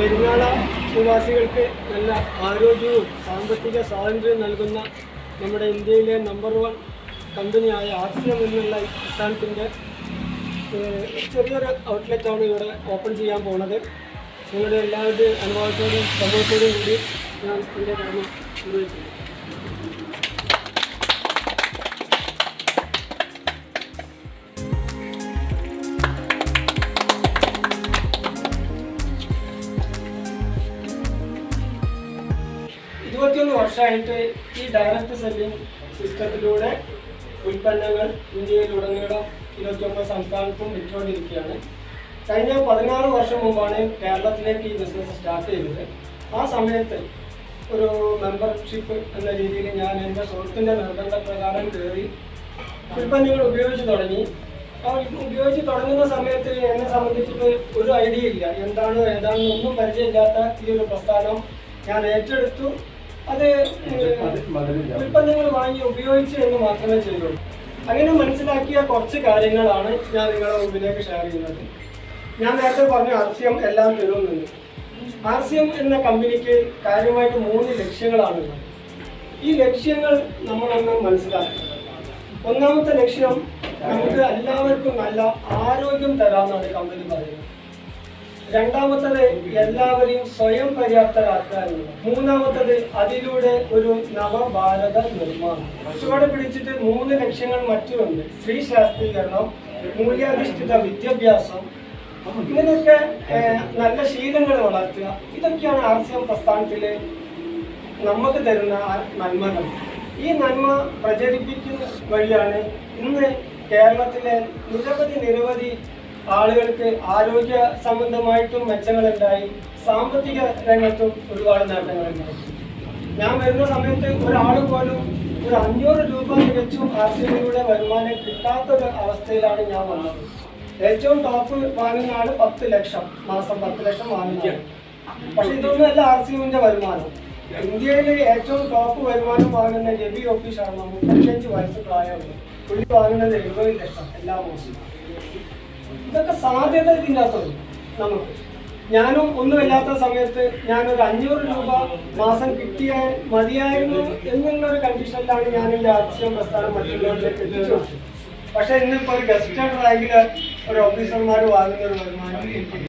പെരിങ്ങാള നിവാസികൾക്ക് നല്ല ആരോഗ്യവും സാമ്പത്തിക സ്വാതന്ത്ര്യവും നൽകുന്ന നമ്മുടെ ഇന്ത്യയിലെ നമ്പർ വൺ കമ്പനിയായ ആക്സിയം എന്നുള്ള ഈ പ്രസ്ഥാനത്തിൻ്റെ ഏഹ്, ചെറിയൊരു ഔട്ട്ലെറ്റാണ് ഇവിടെ ഓപ്പൺ ചെയ്യാൻ പോണത് നിങ്ങളുടെ എല്ലാവരുടെയും അനുഭവത്തോടും സമൂഹത്തോടും കൂടി ഞാൻ എൻ്റെ കടമ നിർവഹിക്കുന്നു ഇരുപത്തിയൊന്ന് വർഷമായിട്ട് ഈ ഡയറക്റ്റ് സെല്ലിംഗ് സിസ്റ്റത്തിലൂടെ ഉൽപ്പന്നങ്ങൾ ഇന്ത്യയിലുടനീളം ഇരുപത്തിയൊമ്പത് സംസ്ഥാനത്തും വിറ്റുകൊണ്ടിരിക്കുകയാണ് കഴിഞ്ഞ പതിനാറ് വർഷം മുമ്പാണ് കേരളത്തിലേക്ക് ഈ ബിസിനസ് സ്റ്റാർട്ട് ചെയ്തത് ആ സമയത്ത് ഒരു മെമ്പർഷിപ്പ് എന്ന രീതിയിൽ ഞാൻ എൻ്റെ സുഹൃത്തിൻ്റെ നിർബന്ധപ്രകാരം കയറി ഉൽപ്പന്നങ്ങൾ ഉപയോഗിച്ച് തുടങ്ങി ആ ഉപയോഗിച്ച് തുടങ്ങുന്ന സമയത്ത് എന്നെ സംബന്ധിച്ചിട്ട് ഒരു ഐഡിയ ഇല്ല എന്താണ് ഏതാണെന്ന് ഒന്നും പരിചയമില്ലാത്ത ഈ ഒരു പ്രസ്ഥാനം ഞാൻ ഏറ്റെടുത്തു അത് ഉൽപ്പന്നങ്ങൾ വാങ്ങി ഉപയോഗിച്ചു എന്ന് മാത്രമേ ചെയ്യുള്ളൂ അങ്ങനെ മനസ്സിലാക്കിയ കുറച്ച് കാര്യങ്ങളാണ് ഞാൻ നിങ്ങളുടെ മുമ്പിലേക്ക് ഷെയർ ചെയ്യുന്നത് ഞാൻ നേരത്തെ പറഞ്ഞു ആർസിയം എല്ലാം തരുമെന്ന് ആർസിയം എന്ന കമ്പനിക്ക് കാര്യമായിട്ട് മൂന്ന് ലക്ഷ്യങ്ങളാണുള്ളത് ഈ ലക്ഷ്യങ്ങൾ നമ്മളൊന്ന് മനസ്സിലാക്കണം ഒന്നാമത്തെ ലക്ഷ്യം നമുക്ക് എല്ലാവർക്കും നല്ല ആരോഗ്യം തരാമെന്നാണ് കമ്പനി പറയുന്നത് രണ്ടാമത്തത് എല്ലാവരെയും സ്വയം പര്യാപ്തരാക്കുക എന്നുള്ളത് മൂന്നാമത്തത് അതിലൂടെ ഒരു നവഭാരത നിർമ്മാണം ചുവടെ പിടിച്ചിട്ട് മൂന്ന് ലക്ഷ്യങ്ങൾ മറ്റുമുണ്ട് സ്ത്രീ ശാക്തീകരണം മൂല്യാധിഷ്ഠിത വിദ്യാഭ്യാസം ഇങ്ങനെയൊക്കെ ഏഹ്, നല്ല ശീലങ്ങൾ വളർത്തുക ഇതൊക്കെയാണ് ആർ സി എം പ്രസ്ഥാനത്തിലെ നമുക്ക് തരുന്ന ആ നന്മകൾ ഈ നന്മ പ്രചരിപ്പിക്കുന്ന വഴിയാണ് ഇന്ന് കേരളത്തിലെ നിരവധി നിരവധി ആളുകൾക്ക് ആരോഗ്യ സംബന്ധമായിട്ടും മെച്ചങ്ങളുണ്ടായി സാമ്പത്തിക രംഗത്തും ഒരുപാട് നേട്ടങ്ങളുണ്ടായി ഞാൻ വരുന്ന സമയത്ത് ഒരാൾ പോലും ഒരു അഞ്ഞൂറ് രൂപ തികച്ചും ആർ സി ബിയുടെ വരുമാനം കിട്ടാത്തൊരു അവസ്ഥയിലാണ് ഞാൻ വന്നത് ഏറ്റവും ടോപ്പ് വാങ്ങുന്ന ആള് പത്ത് ലക്ഷം മാസം പത്ത് ലക്ഷം വാങ്ങുന്ന പക്ഷെ ഇതൊന്നും അല്ല ആർ സി ബിന്റെ വരുമാനം ഇന്ത്യയിൽ ഏറ്റവും ടോപ്പ് വരുമാനം വാങ്ങുന്ന രവി ഒ പി ശർമ്മ മുപ്പത്തിയഞ്ച് വയസ്സ് പ്രായമുണ്ട് പുള്ളി വാങ്ങുന്നത് എഴുപത് ലക്ഷം എല്ലാ മാസവും ഇതൊക്കെ സാധ്യത ഇതിനകത്തുണ്ട് നമുക്ക് ഞാനും ഒന്നുമില്ലാത്ത സമയത്ത് ഞാനൊരു അഞ്ഞൂറ് രൂപ മാസം കിട്ടിയാൽ മതിയായിരുന്നു എന്നുള്ള ഒരു കണ്ടീഷനിലാണ് ഞാൻ എൻ്റെ ആവശ്യം പ്രസ്ഥാനം മറ്റുള്ളവരിലേക്ക് എത്തിച്ചു പക്ഷെ ഇന്നിപ്പോൾ ഒരു ഗസ്റ്റഡ് റാങ്കിൽ ഒരു ഓഫീസർമാർ വാങ്ങുന്ന ഒരു വരുമാനം എനിക്ക്